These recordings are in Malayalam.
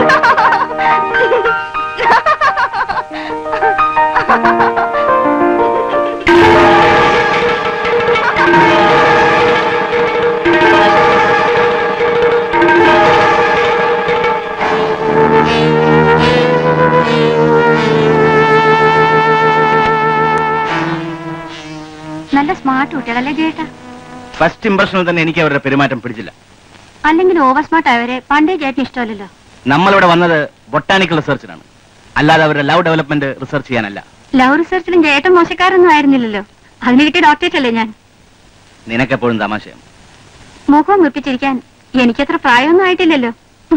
നല്ല സ്മാർട്ട് കുട്ടികളല്ലേ ചേട്ടാ ഫസ്റ്റ് ഇംപ്രഷനിൽ തന്നെ എനിക്ക് അവരുടെ പെരുമാറ്റം പിടിച്ചില്ല അല്ലെങ്കിൽ ഓവർ സ്മാർട്ട് ആയവരെ പണ്ടേ ചേട്ടന് ഇഷ്ടമല്ലല്ലോ നമ്മളിവിടെ വന്നത് ബൊട്ടാണിക്കൽ റിസർച്ചിനാണ് അല്ലാതെ അവരുടെ ലവ് ഡെവലപ്മെന്റ് റിസർച്ച് ചെയ്യാനല്ല ലവ് റിസർച്ചിലും ചേട്ടൻ മോശക്കാരൊന്നും ആയിരുന്നില്ലല്ലോ അതിന് കിട്ടിയ ഡോക്ടറേറ്റ് അല്ലേ ഞാൻ നിനക്കെപ്പോഴും തമാശയാണ് മുഖം മുറിപ്പിച്ചിരിക്കാൻ എനിക്കത്ര പ്രായമൊന്നും ആയിട്ടില്ലല്ലോ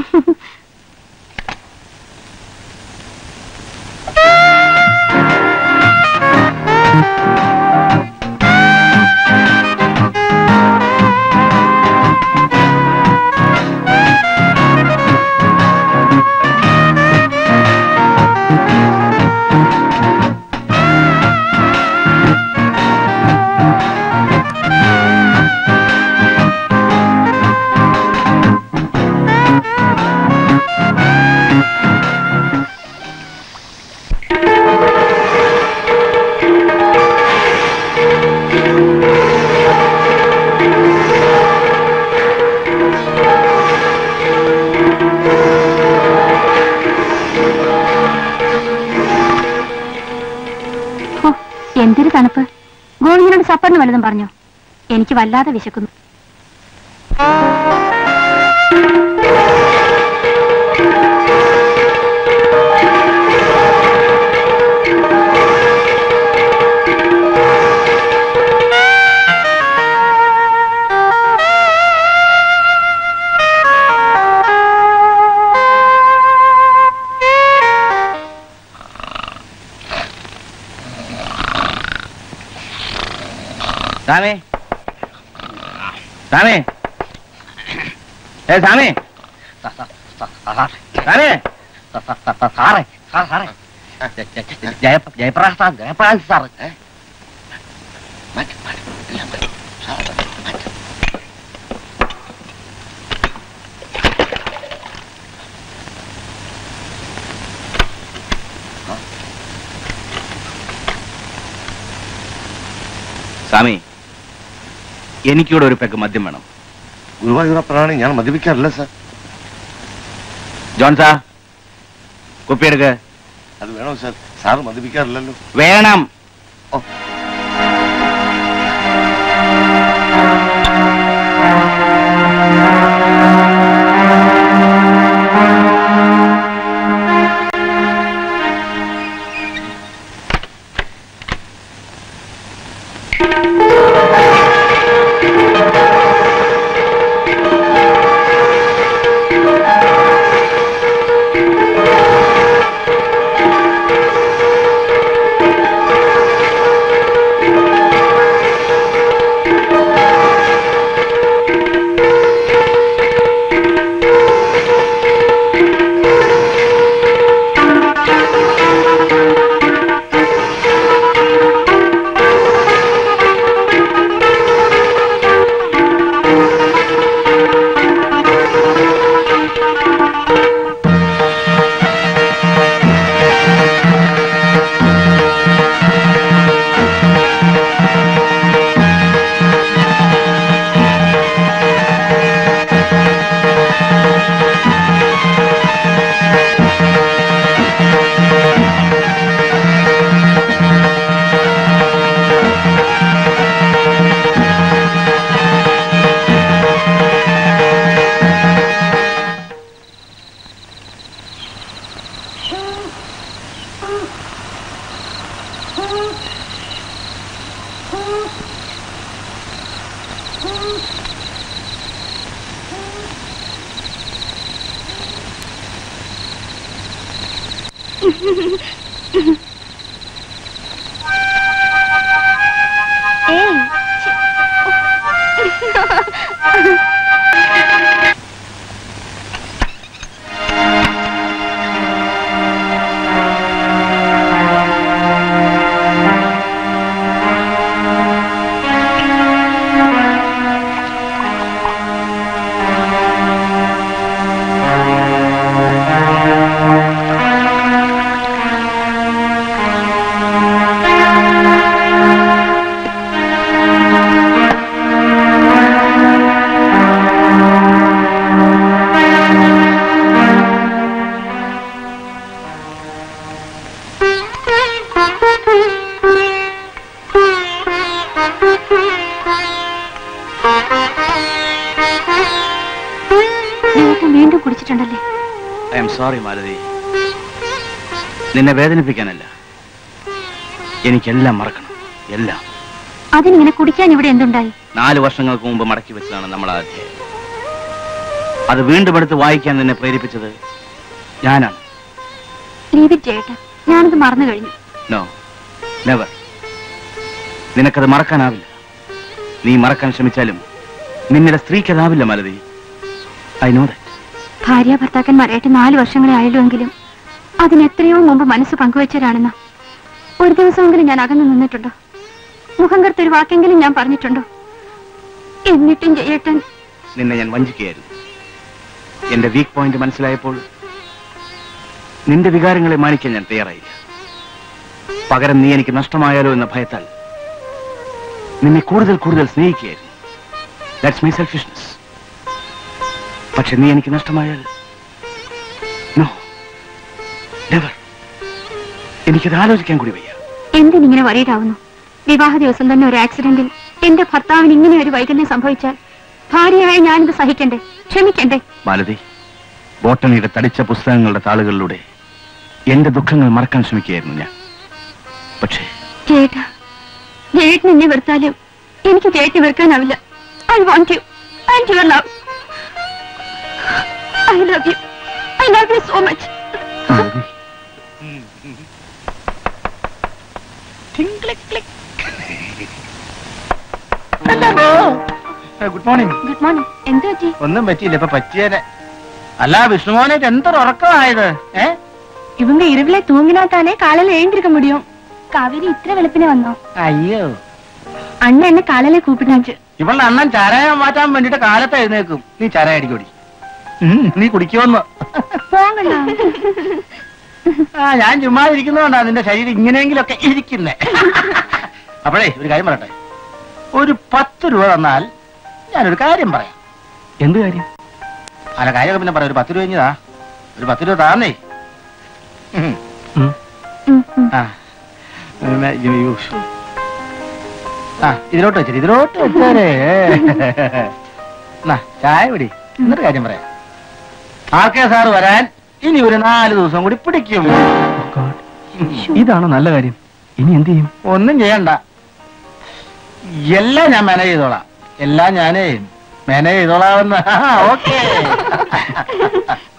ഹോ, എന്തൊരു തണുപ്പ് ഗോവിന്ദനോട് സപ്പറിന് വല്ലതും പറഞ്ഞോ എനിക്ക് വല്ലാതെ വിശക്കുന്നു സാമേ സാമേ ഏ സാമേ സാമേ സാറേ സാറേ ജയപ്രകാശ് സാർ ജയപ്രകാശ് സാർ സ്വാമി എനിക്കിവിടെ ഒരു പെക്ക് മദ്യം വേണം ഗുരുവായൂരപ്പനാണ് ഞാൻ മദ്യപിക്കാറില്ല സാർ ജോൺ സാ കുപ്പിയെടുക്ക് അത് വേണോ സാർ സാറ് മദ്യപിക്കാറില്ലല്ലോ വേണം ഓ ഐ സോറി മാലതി നിന്നെ വേദനിപ്പിക്കാനല്ല എനിക്കെല്ലാം മറക്കണം എല്ലാം അതിനിങ്ങനെ കുടിക്കാൻ ഇവിടെ എന്തുണ്ടായി നാല് വർഷങ്ങൾക്ക് മുമ്പ് മടക്കി വെച്ചതാണ് നമ്മൾ ആ അധ്യായം അത് വീണ്ടും എടുത്ത് വായിക്കാൻ നിന്നെ പ്രേരിപ്പിച്ചത് ഞാനാണ് ലീവ് ഇറ്റ് ചേട്ടാ ഞാനത് മറന്നു കഴിഞ്ഞു നോ നെവർ നിനക്കത് മറക്കാനാവില്ല നീ മറക്കാൻ ശ്രമിച്ചാലും നിന്നിടെ സ്ത്രീക്കതാവില്ല മലതി ഐ നോ ദാറ്റ് ഭാര്യ ഭർത്താക്കന്മാരായിട്ട് നാല് വർഷങ്ങളെ ആയല്ലുവെങ്കിലും അതിന് എത്രയോ മുമ്പ് മനസ്സ് പങ്കുവച്ചവരാണെന്ന ഒരു ദിവസമെങ്കിലും ഞാൻ അകന്നു നിന്നിട്ടുണ്ടോ മുഖം കറുത്തൊരു വാക്കെങ്കിലും ഞാൻ പറഞ്ഞിട്ടുണ്ടോ എന്നിട്ടും ജയേട്ടൻ നിന്നെ ഞാൻ വഞ്ചിക്കുകയായിരുന്നു എന്റെ വീക്ക് പോയിന്റ് മനസ്സിലായപ്പോൾ നിന്റെ വികാരങ്ങളെ മാനിക്കാൻ ഞാൻ തയ്യാറായില്ല പകരം നീ എനിക്ക് നഷ്ടമായാലോ എന്ന ഭയത്താൽ നിന്നെ കൂടുതൽ കൂടുതൽ സ്നേഹിക്കുകയായിരുന്നു ദാറ്റ്സ് മൈ സെൽഫിഷ്നെസ് പക്ഷെ നീ എനിക്ക് നഷ്ടമായാൽ നോ നെവർ എനിക്കത് ആലോചിക്കാൻ കൂടി വയ്യ എന്തിനിങ്ങനെ വരീഡാവുന്നു വിവാഹ ദിവസം തന്നെ ഒരു ആക്സിഡന്റിൽ എന്റെ ഭർത്താവിന് ഇങ്ങനെ ഒരു വൈകല്യം സംഭവിച്ചാൽ ഭാര്യയായ ഞാനിത് സഹിക്കണ്ടേ ക്ഷമിക്കണ്ടേ മാലതി ബോട്ടണിയുടെ തടിച്ച പുസ്തകങ്ങളുടെ താളുകളിലൂടെ എന്റെ ദുഃഖങ്ങൾ മറക്കാൻ ശ്രമിക്കുകയായിരുന്നു ഞാൻ പക്ഷേ ചേട്ടാ ചേട്ടൻ എന്നെ വെറുത്താലും എനിക്ക് ചേട്ടനെ വെറുക്കാനാവില്ല I want you and your love I love you I love you so much Malathi good morning good morning എന്ത് പറ്റി ഒന്നും പറ്റിയില്ല ഇപ്പൊ പറ്റിയേനെ അല്ല വിഷ്ണുമോനായിട്ട് എന്തൊരു ഉറക്കമായത് ഏ ഇവങ്ക ഇരുവിലെ തൂങ്ങിനാത്താനേ കാലയിൽ എഴുந்திருக்க முடியும் കാവേരി ഇത്ര വെളുപ്പിനെ വന്നോ അയ്യോ അണ്ണ എന്നെ കാലയിലെ കൂപ്പിട്ടാച്ചു ഇവളുടെ അണ്ണൻ ചാരായം മാറ്റാൻ വേണ്ടിട്ട് കാലത്ത് എഴുന്നേക്കും നീ ചാരായ അടിക്കോടി ഉം, നീ കുടിക്കുമെന്ന് പോകണ്ട ആ ഞാൻ ചുമ്മാ ഇരിക്കുന്നതുകൊണ്ടാ നിന്റെ ശരീരം ഇങ്ങനെയെങ്കിലൊക്കെ ഇരിക്കുന്നേ അപ്പോഴേ ഒരു കാര്യം പറയട്ടെ ഒരു പത്ത് രൂപ തന്നാൽ ഞാനൊരു കാര്യം പറയാം എന്ത് കാര്യം അല്ല കാര്യമൊക്കെ പിന്നെ പറയാം ഒരു പത്ത് രൂപ കഴിഞ്ഞതാ ഒരു പത്ത് രൂപ താന്നേ ഉം. ഉം, ഉം. ആ പിന്നെ ഈ- ഈ- ആ ഇതിലോട്ട് വെച്ചിട്ട് ഇതിലോട്ട് വെച്ചേരേ എന്നാ ചായ പിടി എന്നിട്ട് കാര്യം പറയാം ആർ കെ സാറ് വരാൻ ഇനി ഒരു നാല് ദിവസം കൂടി പിടിക്കും ഇതാണോ നല്ല കാര്യം ഇനി എന്ത് ചെയ്യും ഒന്നും ചെയ്യണ്ട എല്ലാം ഞാൻ മാനേജ് ചെയ്തോളാം എല്ലാം ഞാനേ മാനേജ് ചെയ്തോളാമെന്ന് ഓക്കേ